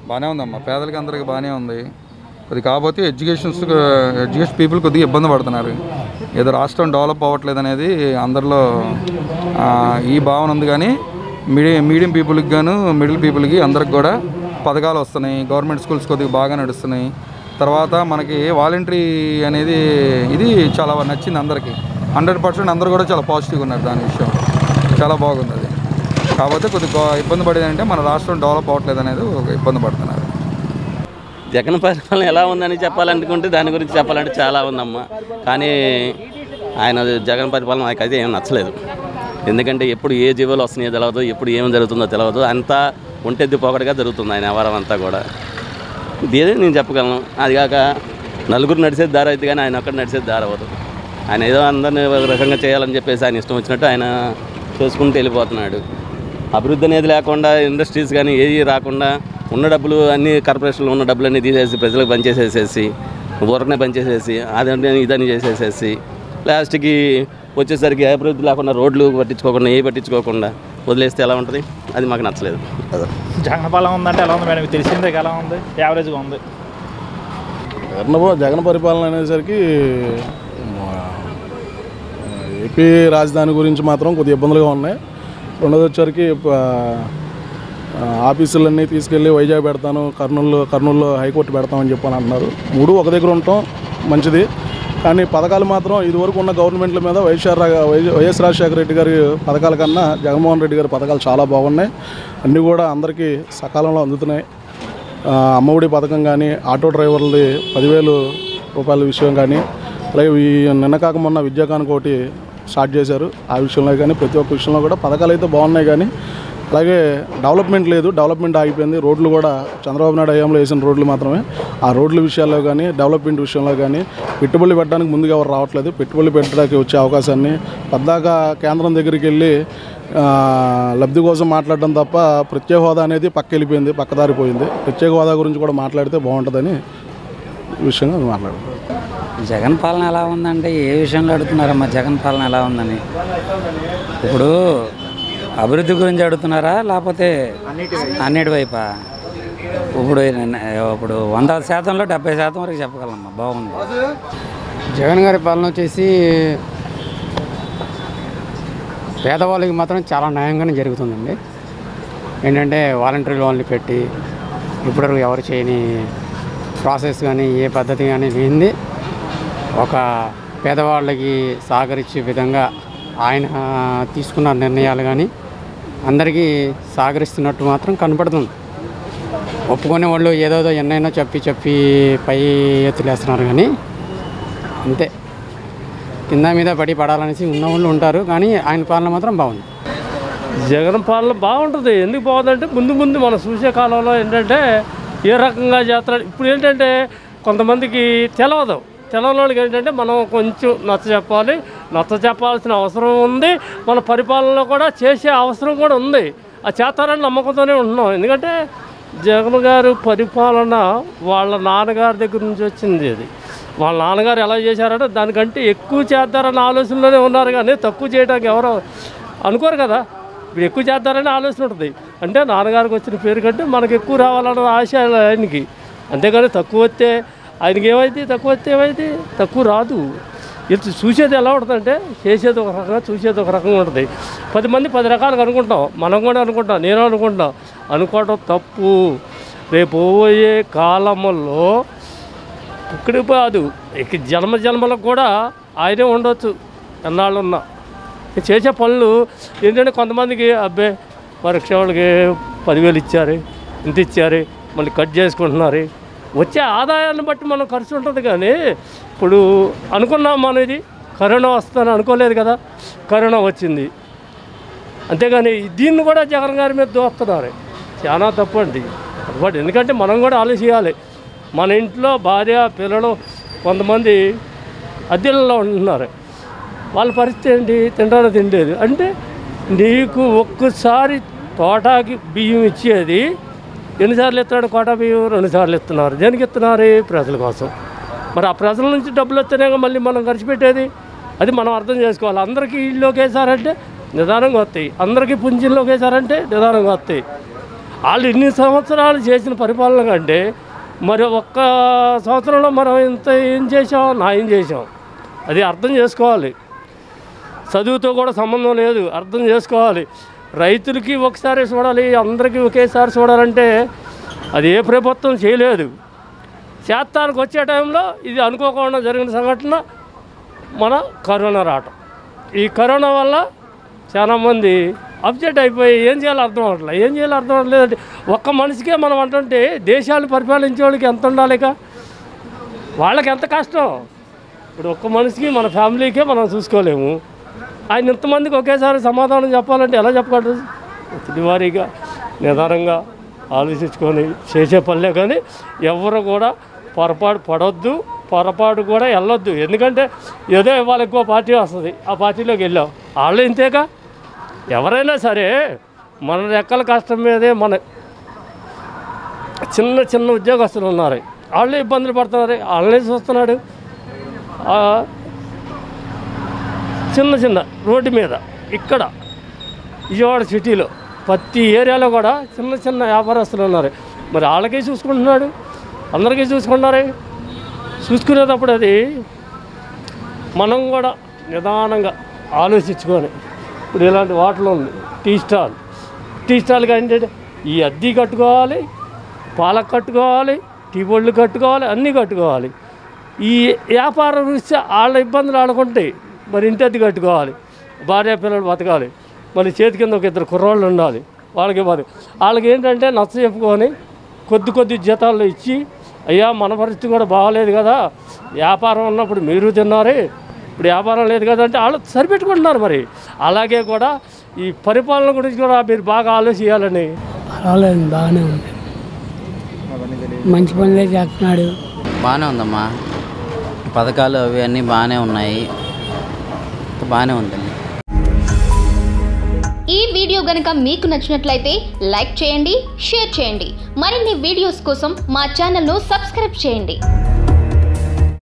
బాగానే ఉందమ్మా పేదలకి అందరికి బాగానే ఉంది అది కాకపోతే ఎడ్యుకేషన్స్ ఎడ్యుకేషన్ పీపుల్ కొద్దిగా ఇబ్బంది పడుతున్నారు ఏదో రాష్ట్రం డెవలప్ అవ్వట్లేదు అనేది అందరిలో ఆ, ఈ భావన ఉంది కానీ మీడియం మీడియం పీపుల్కి గాను మిడిల్ పీపుల్కి అందరికి కూడా పథకాలు వస్తున్నాయి గవర్నమెంట్ స్కూల్స్ కొద్దిగా బాగా నడుస్తున్నాయి తర్వాత మనకి వాలంటరీ అనేది ఇది చాలా నచ్చింది అందరికీ హండ్రెడ్ పర్సెంట్ అందరూ కూడా చాలా పాజిటివ్గా ఉన్నారు దాని విషయం చాలా బాగుంది అది కాకపోతే కొద్దిగా ఇబ్బంది పడేది అంటే మన రాష్ట్రం డెవలప్ అవ్వట్లేదు అనేది ఒక ఇబ్బంది పడుతున్నారు జగన్ పరిపాలన ఎలా ఉందని చెప్పాలనుకుంటే దాని గురించి చెప్పాలంటే చాలా ఉందమ్మా కానీ ఆయన జగన్ పరిపాలన నాకైతే ఏం నచ్చలేదు ఎందుకంటే ఎప్పుడు ఏ జీవోలు వస్తున్నాయో తెలియదు ఎప్పుడు ఏం జరుగుతుందో తెలియదు అంతా ఒంటెద్ది పోకడగా జరుగుతుంది ఆయన వ్యవహారం అంతా కూడా ఇదే నేను చెప్పగలను అది కాక నలుగురు నడిచేది దారి అయితే కానీ ఆయన ఒక్కడు నడిచేది దారి అవ్వదు ఆయన ఏదో అందరిని ఒక రకంగా చేయాలని చెప్పేసి ఆయన ఇష్టం వచ్చినట్టు ఆయన చేసుకుంటూ వెళ్ళిపోతున్నాడు అభివృద్ధి అనేది లేకుండా ఇండస్ట్రీస్ కానీ ఏది రాకుండా ఉన్న డబ్బులు అన్ని కార్పొరేషన్లో ఉన్న డబ్బులన్నీ తీసేసి ప్రజలకు పనిచేసేసేసి ఊరకనే పనిచేసేసి అదంటే ఇదని చేసేసేసి లాస్ట్కి వచ్చేసరికి అభివృద్ధి లేకుండా రోడ్లు పట్టించుకోకుండా ఏ పట్టించుకోకుండా వదిలేస్తే ఎలా ఉంటుంది అది మాకు నచ్చలేదు అదే జగన్ పాలన ఉందంటే ఎలా ఉంది మేడం మీకు తెలిసిందే ఎలా ఉంది యావరేజ్గా ఉంది జగన్ జగన్ పరిపాలన అనేసరికి ఆ, ఏపీ రాజధాని గురించి మాత్రం కొద్దిగా ఇబ్బందులుగా ఉన్నాయి రెండోది వచ్చరికి ఆ, ఆఫీసులన్నీ తీసుకెళ్ళి వైజాగ్ పెడతాను కర్నూలు కర్నూలులో హైకోర్టు పెడతామని చెప్పని అంటున్నారు మూడు ఒక దగ్గర ఉండటం మంచిది కానీ పథకాలు మాత్రం ఇదివరకు ఉన్న గవర్నమెంట్ల మీద వైఎస్ఆర్ రా- వై- వైఎస్ రాజశేఖర రెడ్డి గారి పథకాల కన్నా జగన్మోహన్ రెడ్డి గారి పథకాలు చాలా బాగున్నాయి అన్నీ కూడా అందరికీ సకాలంలో అందుతున్నాయి ఆ, అమ్మఒడి పథకం కానీ ఆటో డ్రైవర్లది పదివేలు రూపాయల విషయం కానీ అలాగే ఈ నిన్న కాక మొన్న విద్యాకానికి ఒకటి స్టార్ట్ చేశారు ఆ విషయంలో కానీ ప్రతి ఒక్క విషయంలో కూడా పథకాలు అయితే బాగున్నాయి కానీ అలాగే డెవలప్మెంట్ లేదు డెవలప్మెంట్ ఆగిపోయింది రోడ్లు కూడా చంద్రబాబు నాయుడు హయాంలో వేసిన రోడ్లు మాత్రమే ఆ రోడ్ల విషయాల్లో కానీ డెవలప్మెంట్ విషయంలో కానీ పెట్టుబడులు పెట్టడానికి ముందుగా ఎవరు రావట్లేదు పెట్టుబడులు పెట్టడానికి వచ్చే అవకాశాన్ని పద్దాక కేంద్రం దగ్గరికి వెళ్ళి ఆ, లబ్ధి కోసం మాట్లాడడం తప్ప ప్రత్యేక హోదా అనేది పక్క వెళ్ళిపోయింది పక్కదారిపోయింది ప్రత్యేక హోదా గురించి కూడా మాట్లాడితే బాగుంటుందని ఈ విషయంగా మాట్లాడారు జగన్ పాలన ఎలా ఉందంటే ఏ విషయంలో అడుగుతున్నారమ్మా జగన్ పాలన ఎలా ఉందని ఇప్పుడు అభివృద్ధి గురించి అడుగుతున్నారా లేకపోతే అన్నిటి వైపా ఇప్పుడు నిన్న- ఇప్పుడు వంద శాతంలో డెబ్బై శాతం వరకు చెప్పగలమ్మా బాగుంది జగన్ గారి పాలన వచ్చేసి పేదవాళ్ళకి మాత్రం చాలా న్యాయంగానే జరుగుతుందండి ఏంటంటే వాలంటరీ లోన్లు పెట్టి ఇప్పటివరకు ఎవరు చేయని ప్రాసెస్ కానీ ఏ పద్ధతి కానీ లేనిది ఒక పేదవాళ్ళకి సహకరించే విధంగా ఆయన తీసుకున్న నిర్ణయాలు కానీ అందరికీ సహకరిస్తున్నట్టు మాత్రం కనపడుతుంది ఒప్పుకునే వాళ్ళు ఏదోదో ఎన్నైనా చెప్పి చెప్పి పై ఎత్తులేస్తున్నారు కానీ అంతే కింద మీద పడి పడాలనేసి ఉన్న వాళ్ళు ఉంటారు కానీ ఆయన పాలన మాత్రం బాగుంది జగన్ పాలన బాగుంటుంది ఎందుకు బాగుందంటే ముందు ముందు మనం చూసే కాలంలో ఏంటంటే ఏ రకంగా చేస్తాడు ఇప్పుడు ఏంటంటే కొంతమందికి తెలవదు తెలవని వాళ్ళకి ఏంటంటే మనం కొంచెం నచ్చ చెప్పాలి నచ్చ చెప్పాల్సిన అవసరం ఉంది మన పరిపాలనలో కూడా చేసే అవసరం కూడా ఉంది ఆ చేస్తారని నమ్మకంతోనే ఉంటున్నాం ఎందుకంటే జగన్ గారు పరిపాలన వాళ్ళ నాన్నగారి దగ్గర నుంచి వచ్చింది అది వాళ్ళ నాన్నగారు ఎలా చేశారంటే దానికంటే ఎక్కువ చేద్దారన్న ఆలోచనలోనే ఉన్నారు కానీ తక్కువ చేయడానికి ఎవరో అనుకోరు కదా ఇప్పుడు ఎక్కువ చేద్దారని ఆలోచన ఉంటుంది అంటే నాన్నగారికి వచ్చిన పేరు కంటే మనకు ఎక్కువ రావాలన్న ఆశ ఆయనకి అంతేగాని తక్కువ వస్తే ఆయనకి ఏమైంది తక్కువ వస్తే ఏమైంది తక్కువ రాదు ఇది చూసేది ఎలా ఉంటుందంటే చేసేది ఒక రకంగా చూసేది ఒక రకంగా ఉంటుంది పది మంది పది రకాలుగా అనుకుంటాం మనం కూడా అనుకుంటాం నేను అనుకుంటాం అనుకోవడం తప్పు రేపు పోయే కాలంలో ఇక్కడికి కాదు ఇక జన్మ జన్మలకు కూడా ఆయనే ఉండొచ్చు ఎన్నాళ్ళు ఉన్నా ఈ చేసే పనులు ఏంటంటే కొంతమందికి అబ్బే పరీక్ష వాళ్ళకి పదివేలు ఇచ్చారు ఇంత ఇచ్చారు మళ్ళీ కట్ చేసుకుంటున్నారు వచ్చే ఆదాయాన్ని బట్టి మనం ఖర్చు ఉంటుంది కానీ ఇప్పుడు అనుకున్నాం మనం ఇది కరోనా వస్తుందని అనుకోలేదు కదా కరోనా వచ్చింది అంతేగాని దీన్ని కూడా జగన్ గారి మీద దోస్తున్నారు చాలా తప్పండి బట్ ఎందుకంటే మనం కూడా ఆలోచించాలి మన ఇంట్లో భార్య పిల్లలు కొంతమంది అద్దెలలో ఉంటున్నారు వాళ్ళ పరిస్థితి ఏంటి తింటానో తిండేది అంటే నీకు ఒక్కసారి తోటాకి బియ్యం ఇచ్చేది ఎన్నిసార్లు ఇస్తున్నాడు కోటా బియ్యం రెండుసార్లు ఇస్తున్నారు దేనికి ఇస్తున్నారు ప్రజల కోసం మరి ఆ ప్రజల నుంచి డబ్బులు వస్తేనే మళ్ళీ మనం ఖర్చు పెట్టేది అది మనం అర్థం చేసుకోవాలి అందరికీ ఇల్లు ఒకేసారంటే నిదానంగా వస్తాయి అందరికీ పుంజిల్లు ఒకేసారంటే నిదానంగా వస్తాయి వాళ్ళు ఇన్ని సంవత్సరాలు చేసిన పరిపాలన కంటే మరి ఒక్క సంవత్సరంలో మనం ఇంత ఏం చేసాం న్యాయం చేసాం అది అర్థం చేసుకోవాలి చదువుతో కూడా సంబంధం లేదు అర్థం చేసుకోవాలి రైతులకి ఒకసారి చూడాలి అందరికీ ఒకేసారి చూడాలంటే అది ఏ ప్రభుత్వం చేయలేదు చేస్తానికి వచ్చే టైంలో ఇది అనుకోకుండా జరిగిన సంఘటన మన కరోనా రావటం ఈ కరోనా వల్ల చాలామంది అప్సెట్ అయిపోయి ఏం చేయాలో అర్థం అవ్వట్లేదు ఏం చేయాలో అర్థం అవ్వట్లేదంటే ఒక్క మనిషికే మనం అంటుంటే దేశాలు పరిపాలించే వాళ్ళకి ఎంత ఉండాలి ఇక వాళ్ళకి ఎంత కష్టం ఇప్పుడు ఒక్క మనిషికి మన ఫ్యామిలీకే మనం చూసుకోలేము ఆయన ఇంతమందికి ఒకేసారి సమాధానం చెప్పాలంటే ఎలా చెప్పగలరు ప్రతి వారీగా నిదానంగా ఆలోచించుకొని చేసే పనులే కానీ ఎవరు కూడా పొరపాటు పడొద్దు పొరపాటు కూడా వెళ్ళొద్దు ఎందుకంటే ఏదో ఇవాళ ఎక్కువ పార్టీ వస్తుంది ఆ పార్టీలోకి వెళ్ళాం వాళ్ళు ఇంతేగా ఎవరైనా సరే మన రెక్కల కష్టం మీదే మన చిన్న చిన్న ఉద్యోగస్తులు ఉన్నారు వాళ్ళు ఇబ్బందులు పడుతున్నారు వాళ్ళనే చూస్తున్నాడు ఆ, చిన్న చిన్న రోడ్డు మీద ఇక్కడ విజయవాడ సిటీలో ప్రతి ఏరియాలో కూడా చిన్న చిన్న వ్యాపారస్తులు ఉన్నారు మరి వాళ్ళకే చూసుకుంటున్నాడు అందరికీ చూసుకుంటున్నారే చూసుకునేటప్పుడు అది మనం కూడా నిదానంగా ఆలోచించుకొని ఇప్పుడు ఇలాంటి వాటర్ ఉంది టీ స్టాల్ టీ స్టాల్కి ఏంటంటే ఈ అద్దీ కట్టుకోవాలి పాలకు కట్టుకోవాలి టీ బోర్డులు కట్టుకోవాలి అన్నీ కట్టుకోవాలి ఈ వ్యాపార రీత్యా వాళ్ళ ఇబ్బందులు ఆడుకుంటాయి మరి ఇంటి అద్దె కట్టుకోవాలి భార్య పిల్లలు బతకాలి మరి చేతి కింద ఒక ఇద్దరు కుర్రోళ్ళు ఉండాలి వాళ్ళకి ఇవ్వాలి వాళ్ళకి ఏంటంటే నచ్చ చెప్పుకొని కొద్ది కొద్ది జీతాలు ఇచ్చి అయ్యా మన పరిస్థితి కూడా బాగాలేదు కదా వ్యాపారం ఉన్నప్పుడు మీరు తిన్నారే ఇప్పుడు వ్యాపారం లేదు కదా అంటే వాళ్ళు సరిపెట్టుకుంటున్నారు మరి అలాగే కూడా ఈ పరిపాలన గురించి కూడా మీరు బాగా ఆలోచించాలని పర్వాలేదు బాగానే ఉంది మంచి పనులే చేస్తున్నాడు బాగానే ఉందమ్మా పథకాలు అవి అన్నీ బాగానే ఉన్నాయి బాగానే ఉందండి ఈ వీడియో గనుక మీకు నచ్చినట్లయితే లైక్ చేయండి షేర్ చేయండి మరిన్ని వీడియోస్ కోసం మా ఛానల్ను సబ్స్క్రైబ్ చేయండి